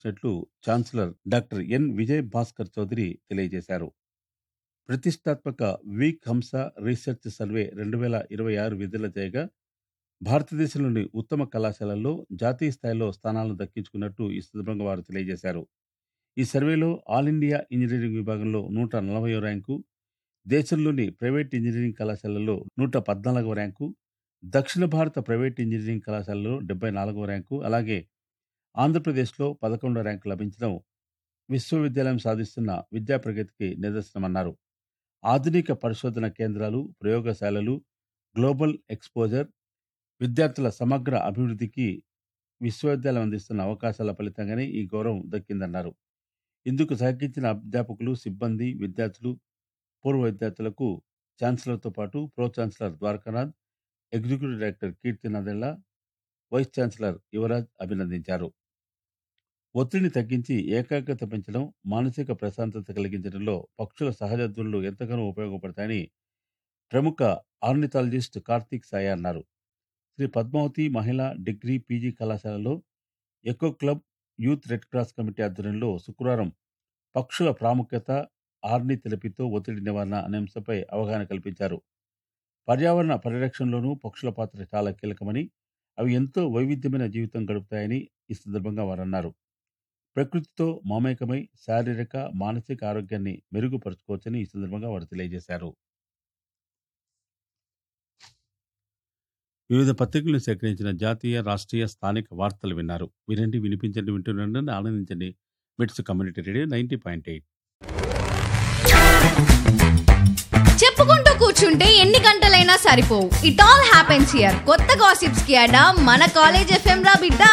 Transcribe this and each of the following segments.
వచ్చినట్లు chancellor doctor N Vijay Bhaskar Chowdary తెలియజేశారు ప్రతిష్టాత్మక వీక్ హంస రీసెర్చ్ సర్వే రెండు వేల ఇరవై ఆరు విడుదల చేయగా భారతదేశంలోని ఉత్తమ కళాశాలల్లో జాతీయ స్థాయిలో స్థానాలను దక్కించుకున్నట్టు ఈ సందర్భంగా వారు తెలియజేశారు ఈ సర్వేలో ఆల్ ఇండియా ఇంజనీరింగ్ విభాగంలో నూట నలభై ర్యాంకు దేశంలోని ప్రైవేట్ ఇంజనీరింగ్ కళాశాలల్లో నూట పద్నాలుగవ ర్యాంకు దక్షిణ భారత ప్రైవేట్ ఇంజనీరింగ్ కళాశాలలో డెబ్బై నాలుగవ ర్యాంకు అలాగే ఆంధ్రప్రదేశ్లో పదకొండవ ర్యాంకు లభించడం విశ్వవిద్యాలయం సాధిస్తున్న విద్యా ప్రగతికి నిదర్శనమన్నారు ఆధునిక పరిశోధన కేంద్రాలు ప్రయోగశాలలు గ్లోబల్ ఎక్స్పోజర్ విద్యార్థుల సమగ్ర అభివృద్ధికి విశ్వవిద్యాలయం అందిస్తున్న అవకాశాల ఫలితంగానే ఈ గౌరవం దక్కిందన్నారు ఇందుకు సహకరించిన అధ్యాపకులు సిబ్బంది విద్యార్థులు పూర్వ విద్యార్థులకు ఛాన్సలర్తో పాటు pro chancellor Dwarakanath executive director Keerthi Nadella vice chancellor Yuvaraj అభినందించారు ఒత్తిడిని తగ్గించి ఏకాగ్రత పెంచడం మానసిక ప్రశాంతత కలిగించడంలో పక్షుల సహజ ధ్వనులు ఎంతగానో ఉపయోగపడతాయని ప్రముఖ ఆర్నిథాలజిస్ట్ కార్తీక్ సాయ అన్నారు శ్రీ పద్మావతి మహిళా డిగ్రీ పీజీ కళాశాలలో eco club youth red cross committee ఆధ్వర్యంలో శుక్రవారం పక్షుల ప్రాముఖ్యత ఆర్ని థెరపీతో ఒత్తిడి నివారణ అనే అంశంపై అవగాహన కల్పించారు పర్యావరణ పరిరక్షణలోనూ పక్షుల పాత్ర చాలా కీలకమని అవి ఎంతో వైవిధ్యమైన జీవితం గడుపుతాయని ఈ సందర్భంగా వారు అన్నారు ప్రకృతితో మమేకమై శారీరక మానసిక ఆరోగ్యాన్ని మెరుగుపరుచుకోవచ్చని ఈ సందర్భంగా వారు తెలియజేశారు వివిధ పత్రికలను సేకరించిన జాతీయ రాష్ట్రీయ స్థానిక వార్తలు విన్నారు వినండి వినిపించండి వింటుండండి ఆనందించండి MITS community radio ninety point eight చెప్పుకుంటూ కూర్చుంటే ఎన్ని గంటలైనా సరిపోవు ఇట్ ఆల్ హ్యాపెన్స్ హియర్ కొత్త గాసిప్స్ కి అడా మన కాలేజ్ ఎఫ్ఎం రా బిడ్డ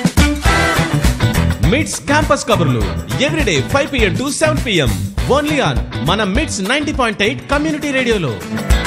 మిడ్స్ క్యాంపస్ కబుర్లు everyday five PM to seven PM only on మన MITS ninety point eight community రేడియోలో